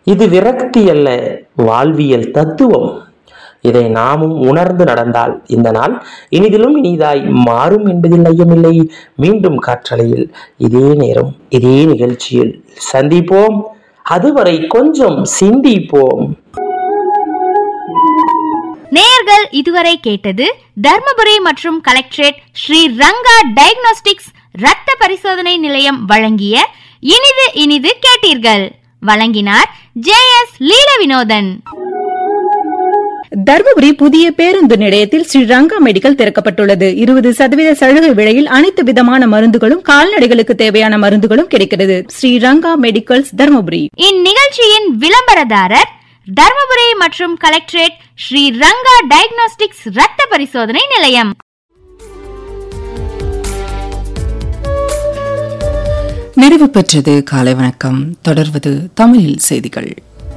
இது விரக்தி அல்ல வாழ்வியல் தத்துவம் இதை நாமும் உணர்ந்து நடந்தால் இந்த நாள் இனிதிலும் இனிதாய் மாறும் என்பதில் ஐயமில்லை மீண்டும் காற்றலையில் இதே நேரம் இதே நிகழ்ச்சியில் சந்திப்போம் அதுவரை கொஞ்சம் சிந்திப்போம் நேயர்கள் இதுவரை கேட்டது தர்மபுரி மற்றும் கலெக்டரேட் ஸ்ரீ ரங்கா டயக்னோஸ்டிக்ஸ் ரத்த பரிசோதனை நிலையம் வழங்கிய இனிது இனிது கேட்டீர்கள் வழங்கினார் ஜே எஸ் லீல வினோதன் தர்மபுரி புதிய பேருந்து நிலையத்தில் ஸ்ரீ ரங்கா மெடிக்கல் திறக்கப்பட்டுள்ளது இருபது சதவீத சலுகை விலையில் அனைத்து விதமான மருந்துகளும் கால்நடைகளுக்கு தேவையான மருந்துகளும் கிடைக்கிறது ஸ்ரீ ரங்கா மெடிக்கல்ஸ் தர்மபுரி இந்நிகழ்ச்சியின் விளம்பரதாரர் தர்மபுரி மற்றும் கலெக்டரேட் ஸ்ரீ ரங்கா டயக்னோஸ்டிக்ஸ் ரத்த பரிசோதனை நிலையம் நிறைவு பெற்றது காலை வணக்கம் தொடர்வது தமிழில் செய்திகள்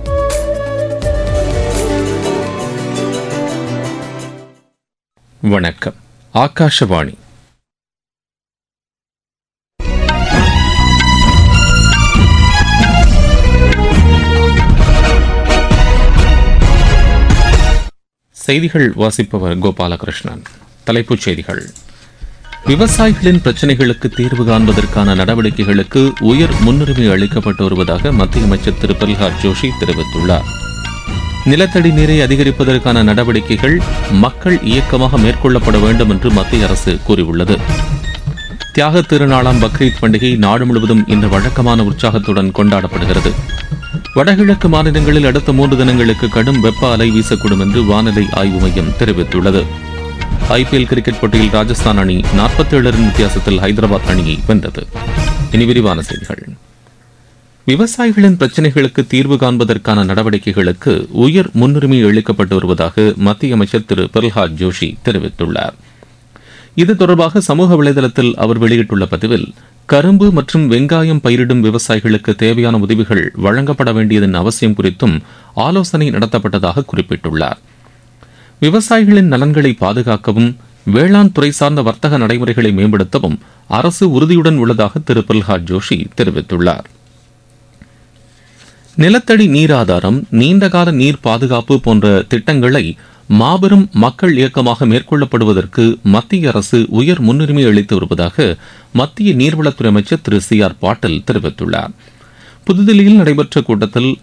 வணக்கம் ஆகாஷவாணி செய்திகள் வாசிப்பவர் கோபாலகிருஷ்ணன் தலைப்புச் செய்திகள் விவசாயிகளின் பிரச்சினைகளுக்கு தீர்வு காண்பதற்கான நடவடிக்கைகளுக்கு உயர் முன்னுரிமை அளிக்கப்பட்டு வருவதாக மத்திய அமைச்சர் திரு பிரல்ஹாத் ஜோஷி தெரிவித்துள்ளார் நிலத்தடி நீரை அதிகரிப்பதற்கான நடவடிக்கைகள் மக்கள் இயக்கமாக மேற்கொள்ளப்பட வேண்டும் என்று மத்திய அரசு கூறியுள்ளது தியாகத் திருநாளாம் பக்ரீத் பண்டிகை நாடு முழுவதும் இன்று வழக்கமான உற்சாகத்துடன் கொண்டாடப்படுகிறது வடகிழக்கு மாநிலங்களில் அடுத்த மூன்று தினங்களுக்கு கடும் வெப்ப அலை வீசக்கூடும் என்று வானிலை ஆய்வு மையம் தெரிவித்துள்ளது ஐபிஎல் கிரிக்கெட் போட்டியில் ராஜஸ்தான் அணி 47 ரன் வித்தியாசத்தில் ஹைதராபாத் அணியை வென்றது இனி விரிவான செய்திகள் விவசாயிகளின் பிரச்சினைகளுக்கு தீர்வு காண்பதற்கான நடவடிக்கைகளுக்கு உயர் முன்னுரிமை அளிக்கப்பட்டு வருவதாக மத்திய அமைச்சர் திரு பிரல்ஹாத் ஜோஷி தெரிவித்துள்ளார் இது தொடர்பாக சமூக வலைதளத்தில் அவர் வெளியிட்டுள்ள பதிவில் கரும்பு மற்றும் வெங்காயம் பயிரிடும் விவசாயிகளுக்கு தேவையான உதவிகள் வழங்கப்பட வேண்டியதன் அவசியம் குறித்தும் ஆலோசனை நடத்தப்பட்டதாக குறிப்பிட்டுள்ளார் விவசாயிகளின் நலன்களை பாதுகாக்கவும் வேளாண் துறை சார்ந்த வர்த்தக நடைமுறைகளை மேம்படுத்தவும் அரசு உறுதியுடன் உள்ளதாக திரு பிரல்ஹாத் ஜோஷி தெரிவித்துள்ளார் நிலத்தடி நீர் ஆதாரம் நீண்டகால நீர் பாதுகாப்பு போன்ற திட்டங்களை மாபெரும் மக்கள் இயக்கமாக மேற்கொள்ளப்படுவதற்கு மத்திய அரசு உயர் முன்னுரிமை அளித்து வருவதாக மத்திய நீர்வளத்துறை அமைச்சர் திரு சி ஆர் பாட்டீல் தெரிவித்துள்ளார் புதுதில்லியில் நடைபெற்ற கூட்டத்தில்